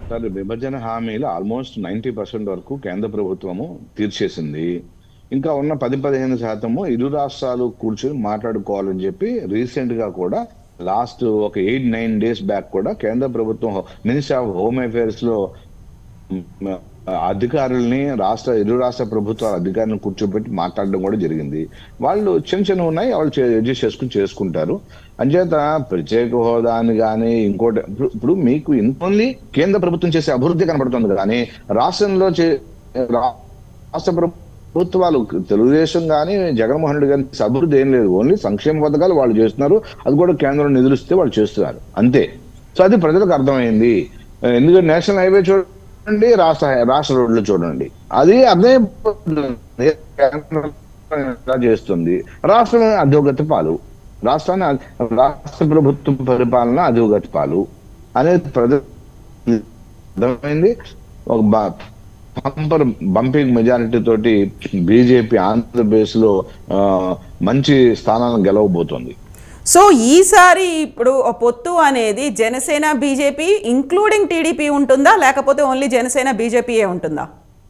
Sir విభజన హామీలు almost ninety percent వరకు కేంద్ర ప్రభుత్వము తీర్చేసింది ఇంకా ఉన్న పది పదిహేను శాతము ఇరు రాష్ట్రాలు కూర్చొని మాట్లాడుకోవాలని చెప్పి రీసెంట్ గా కూడా లాస్ట్ ఒక ఎయిట్ నైన్ డేస్ బ్యాక్ కూడా కేంద్ర ప్రభుత్వం మినిస్టర్ ఆఫ్ హోమ్ అఫైర్స్ లో మ్, అధికారుల్ని రాష్ట్ర ఇరు రాష్ట్ర ప్రభుత్వాల అధికారులను కూర్చోబెట్టి మాట్లాడడం కూడా జరిగింది వాళ్ళు చిన్న చిన్న ఉన్నాయి వాళ్ళు అడ్జస్ట్ చేసుకుని చేసుకుంటారు అంచేత ప్రత్యేక హోదాని కానీ ఇంకోటి ఇప్పుడు- ఇప్పుడు మీకు ఓన్లీ కేంద్ర ప్రభుత్వం చేసే అభివృద్ధి కనబడుతుంది కానీ రాష్ట్రంలో చే రా- రాష్ట్ర ప్రభుత్వాలు తెలుగుదేశం కానీ జగన్మోహన్ రెడ్డి గారి అభివృద్ధి ఏం లేదు ఓన్లీ సంక్షేమ పథకాలు వాళ్ళు చేస్తున్నారు అది కూడా కేంద్రం నిధులు ఇస్తే వాళ్ళు చేస్తున్నారు అంతే సో అది ప్రజలకు అర్థమైంది ఎందుకంటే నేషనల్ హైవే చూడండి రాష్ట్ర రాష్ట్ర రోడ్లు చూడండి అది అర్థమైపోతుంది కేంద్రం ఎలా చేస్తుంది రాష్ట్రం అధోగతి పాలు రాష్ట్రాన్ని అ- రాష్ట్ర ప్రభుత్వం పరిపాలన అధోగతి పాలు అనేది ప్రజలు అర్థమైంది ఒక బ- బంపర్ బంపింగ్ మెజారిటీ తోటి బీజేపీ ఆంధ్రప్రదేశ్ లో ఆ, మంచి స్థానాలను గెలవబోతోంది సో ఈసారి ఇప్పుడు ఆ పొత్తు అనేది జనసేన బీజేపీ ఇంక్లూడింగ్ టీడీపీ ఉంటుందా లేకపోతే ఓన్లీ జనసేన బీజేపీయే ఉంటుందా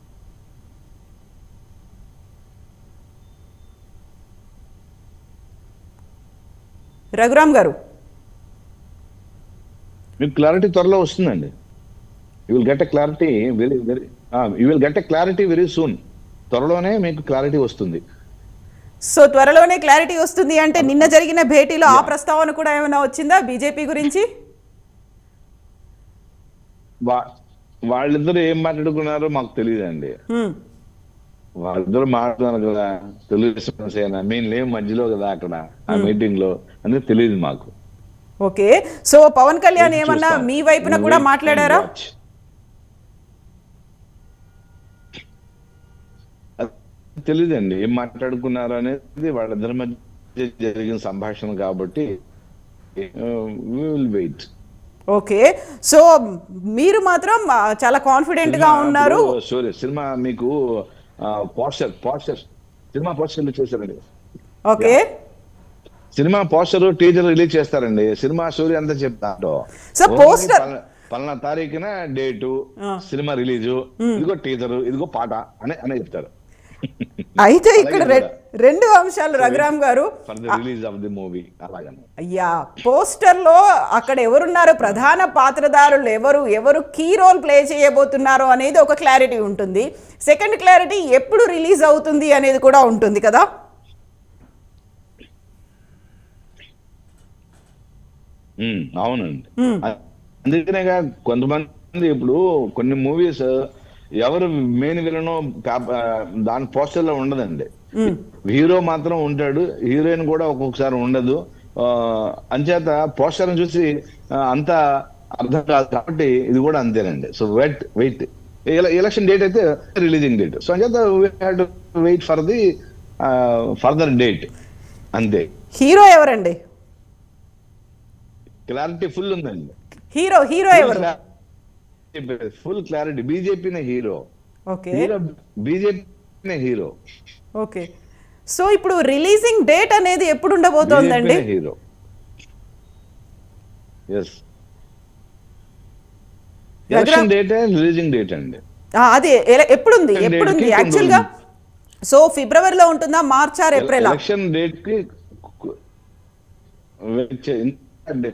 రఘురామ్ గారు మీకు క్లారిటీ త్వరలో వస్తుందండి you will get a clarity very very you will get a clarity very soon త్వరలోనే మీకు క్లారిటీ వస్తుంది సో త్వరలోనే క్లారిటీ వస్తుంది అంటే నిన్న జరిగిన భేటీలో ఆ ప్రస్తావన కూడా ఏమైనా వచ్చిందా బీజేపీ గురించి వా వాళ్ళిద్దరు ఏం మాట్లాడుకున్నారో మాకు తెలియదండి హ్మ్. వాళ్ళిద్దరు మాట్లాడుతున్నారు కదా తెలుగుదేశం సేన మేము లేము మధ్యలో కదా అక్కడ ఆ మీటింగ్ లో అనేది తెలియదు మాకు ఓకే సో పవన్ కళ్యాణ్ ఏమన్నా చూస్తాం. మీ వైపున కూడా Wait and మాట్లాడారా watch. అది తెలీదండి ఏం మాట్లాడుకున్నారు అనేది వాళ్ళిద్దరి మధ్య జరిగిన సంభాషణ కాబట్టి విల్ వెయిట్ ఓకే సో మీరు మాత్రం ఆ, చాలా కాన్ఫిడెంట్ గా ఉన్నారు సారీ సినిమా మీకు పోస్టర్ పోస్టర్ సినిమా పోస్టర్లు చూసారండి okay cinema poster teaser release చేస్తారండి సినిమా స్టోరీ అంతా చెప్తారు So, poster- పలానా తారీఖున డేటు సినిమా రిలీజ్ ఇదిగో టీజర్ ఇదిగో పాట అని అనే చెప్తారు అయితే ఇక్కడ అలాగే రె- రెండు అంశాలు Raghuram garu for the release of the movie అలాగని అయ్యా పోస్టర్ లో అక్కడ ఎవరున్నారు ప్రధాన పాత్రధారులు ఎవరు ఎవరు కీ రోల్ ప్లే చేయబోతున్నారు అనేది ఒక క్లారిటీ ఉంటుంది సెకండ్ క్లారిటీ ఎప్పుడు రిలీజ్ అవుతుంది అనేది కూడా ఉంటుంది కదా ఉమ్, అవునండి అందుకనేగా కొంతమంది ఇప్పుడు కొన్ని మూవీస్ ఎవరు మెయిన్ విలనో దాని పోస్టర్ లో ఉండదండి హీరో మాత్రం ఉంటాడు హీరోయిన్ కూడా ఒక్కొక్కసారి ఉండదు ఆ, అంచేత పోస్టర్ చూసి ఆ, అంత అర్థం కాదు కాబట్టి ఇది కూడా అంతేనండి so wait wait election date అయితే రిలీజింగ్ డేట్ సో అంచేత wait for the further date అంతే హీరో ఎవరండి క్లారిటీ ఫుల్ ఉందండి హీరో హీరో ఎవరు ఫుల్ క్లారిటీ బీజేపీనే హీరో ఓకే హీరో బీజేపీనే హీరో ఓకే సో ఇప్పుడు రిలీజింగ్ డేట్ అనేది ఎప్పుడు ఉండబోతోందండి బీజేపీనే hero yes election date releasing date అండి ఆ, అది ఎల- ఎప్పుడుంది Election ఎప్పుడుంది date కి యాక్చువల్ గా సో ఫిబ్రవరిలో ఉంటుందా March or April election date కి కు- wait చేయండి. అండి.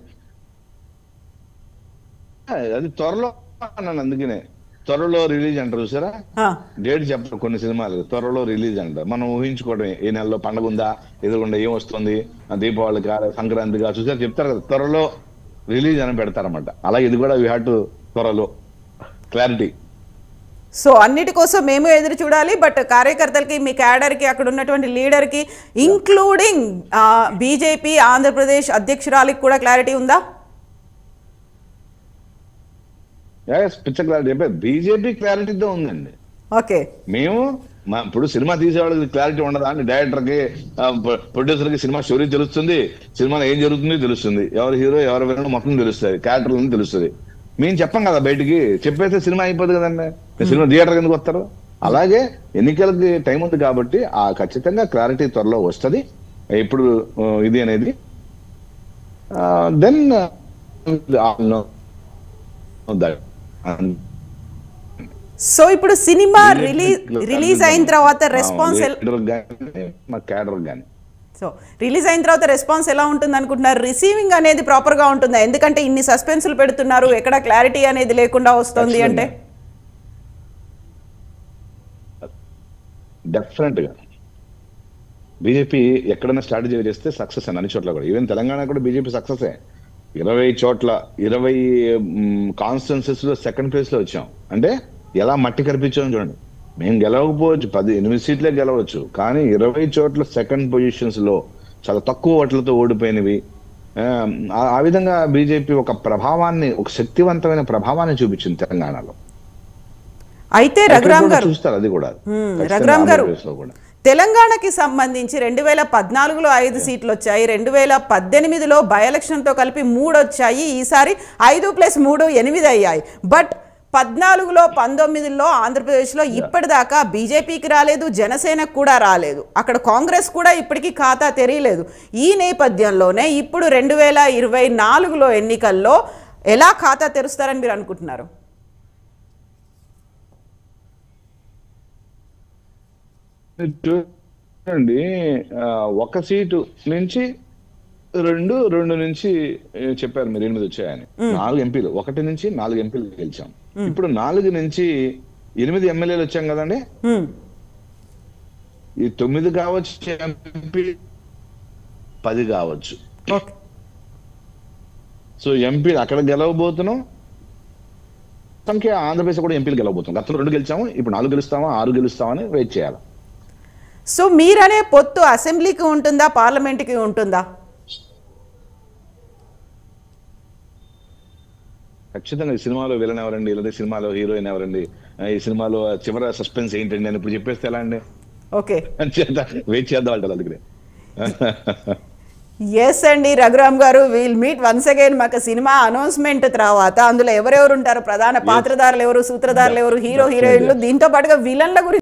అది త్వరలో అన్నాను అందుకనే త్వరలో రిలీజ్ అంటారు చూసారా డేట్ చెప్పరు కొన్ని సినిమాలు త్వరలో రిలీజ్ అంటారు మనం ఊహించుకోవడమే ఈ నెలలో పండగ ఉందా ఎదురుగుండా ఏం వస్తుంది ఆ దీపావళి కా సంక్రాంతి కా చూసారు చెప్తారు కదా త్వరలో రిలీజ్ అని పెడతారన్నమాట అలాగే ఇది కూడా వీ హ్యావ్ టు త్వరలో క్లారిటీ సో అన్నిటి కోసం మేము ఎదురు చూడాలి బట్ కార్యకర్తలకి మీ క్యాడర్కి అక్కడ ఉన్నటువంటి లీడర్కి ఇంక్లూడింగ్ బీజేపీ ఆంధ్రప్రదేశ్ అధ్యక్షురాలికి కూడా క్లారిటీ ఉందా పిచ్చ క్లారిటీ బీజేపీ క్లారిటీతో ఉందండి ఓకే మేము మా ఇప్పుడు సినిమా తీసేవాళ్ళకి క్లారిటీ ఉండదా అండి డైరెక్టర్ కి ప్రొడ్యూసర్ కి సినిమా స్టోరీ తెలుస్తుంది సినిమాలో ఏం జరుగుతుందో తెలుస్తుంది ఎవరు హీరో ఎవరు విలన్ మొత్తం తెలుస్తుంది క్యారెక్టర్లను తెలుస్తుంది మేము చెప్పం కదా బయటికి చెప్పేస్తే సినిమా అయిపోతుంది కదండి మీరు సినిమా థియేటర్ ఎందుకు వస్తారు అలాగే ఎన్నికలకి టైం ఉంది కాబట్టి ఆ ఖచ్చితంగా క్లారిటీ త్వరలో వస్తది ఇప్పుడు ఆ, ఇది అనేది దెన్ అన్- సో ఇప్పుడు సినిమా రిలీజ్ రిలీజ్ అయిన తర్వాత రెస్పాన్స్ ఆ, లీడర్ గానీ మా క్యాడర్ కానీ సో రిలీజ్ అయిన తర్వాత రెస్పాన్స్ ఎలా ఉంటుంది అనుకుంటున్నారు రిసీవింగ్ అనేది ప్రాపర్గా ఉంటుందా ఎందుకంటే ఇన్ని సస్పెన్స్లు పెడుతున్నారు ఎక్కడ క్లారిటీ అనేది లేకుండా వస్తుంది అంటే డెఫినెట్ గా బీజేపీ ఎక్కడైనా స్ట్రాటజీ చేస్తే సక్సెస్ అని అన్ని చోట్ల కూడా ఈవెన్ తెలంగాణ కూడా బీజేపీ సక్సెస్ ఇరవై చోట్ల ఇరవై కాన్స్టిట్యున్సీస్ లో సెకండ్ ప్లేస్ లో వచ్చాం అంటే ఎలా మట్టి కనిపించామో చూడండి మేము గెలవకపోవచ్చు పది ఎనిమిది సీట్లే గెలవచ్చు కానీ ఇరవై చోట్ల సెకండ్ పొజిషన్స్ లో చాలా తక్కువ ఓట్లతో ఓడిపోయినవి ఆ, ఆ- ఆ విధంగా బీజేపీ ఒక ప్రభావాన్ని ఒక శక్తివంతమైన ప్రభావాన్ని చూపించింది తెలంగాణలో అయితే రఘురామ్ ఎక్కడ కూడా గారు చూస్తారు అది కూడా హ్మ్, ఖచ్చితంగా రఘురామ్ గారు ఆంధ్రప్రదేశ్లో కూడా తెలంగాణకి సంబంధించి రెండు వేల పద్నాలుగులో ఐదు సీట్లు వచ్చాయి రెండు వేల పద్దెనిమిదిలో బై ఎలక్షన్తో కలిపి మూడు వచ్చాయి ఈసారి ఐదు ప్లస్ మూడు ఎనిమిది అయ్యాయి బట్ పద్నాలుగులో పంతొమ్మిదిలో ఆంధ్రప్రదేశ్లో ఇప్పటిదాకా బీజేపీకి రాలేదు జనసేనకు కూడా రాలేదు అక్కడ కాంగ్రెస్ కూడా ఇప్పటికీ ఖాతా తెరియలేదు ఈ నేపథ్యంలోనే ఇప్పుడు రెండు వేల ఇరవై నాలుగులో ఎన్నికల్లో ఎలా ఖాతా తెరుస్తారని మీరు అనుకుంటున్నారు చూడండి ఆ, ఒక సీటు నుంచి రెండు రెండు నుంచి ఏ, చెప్పారు మీరు ఎనిమిది వచ్చాయని నాలుగు ఎంపీలు ఒకటి నుంచి నాలుగు ఎంపీలు గెలిచాం ఇప్పుడు నాలుగు నుంచి ఎనిమిది ఎమ్మెల్యేలు వచ్చాం కదండి హ్మ్, ఈ తొమ్మిది కావచ్చు ఎంపీ పది కావచ్చు ఓకే సో ఎంపీ అక్కడ గెలవబోతున్నాం సంఖ్య ఆంధ్రప్రదేశ్ కూడా ఎంపీలు గెలవబోతున్నాం గతంలో రెండు గెలిచాము ఇప్పుడు నాలుగు గెలుస్తామా ఆరు గెలుస్తామని వెయిట్ చేయాలి సో మీరనే పొత్తు అసెంబ్లీకి ఉంటుందా పార్లమెంట్కి ఉంటుందా ఖచ్చితంగా ఈ సినిమాలో విలన్ ఎవరండి లేదా సినిమాలో హీరోయిన్ ఎవరండి ఆ, ఈ సినిమాలో చివరి సస్పెన్స్ ఏంటండి అని ఇప్పుడు చెప్పేస్తే ఎలా అండి ఓకే చేత వెయిట్ చేద్దాం అంటారు అందుకనే ఎస్ అండి Raghuram garu we'll meet once again మాకు సినిమా అనౌన్స్మెంట్ తర్వాత అందులో ఎవరెవరు ఉంటారు ప్రధాన పాత్రధారులు ఎవరు సూత్రధారులు ఎవరు హీరో హీరోయిన్లు దీంతో పాటుగా విలన్ల గురించి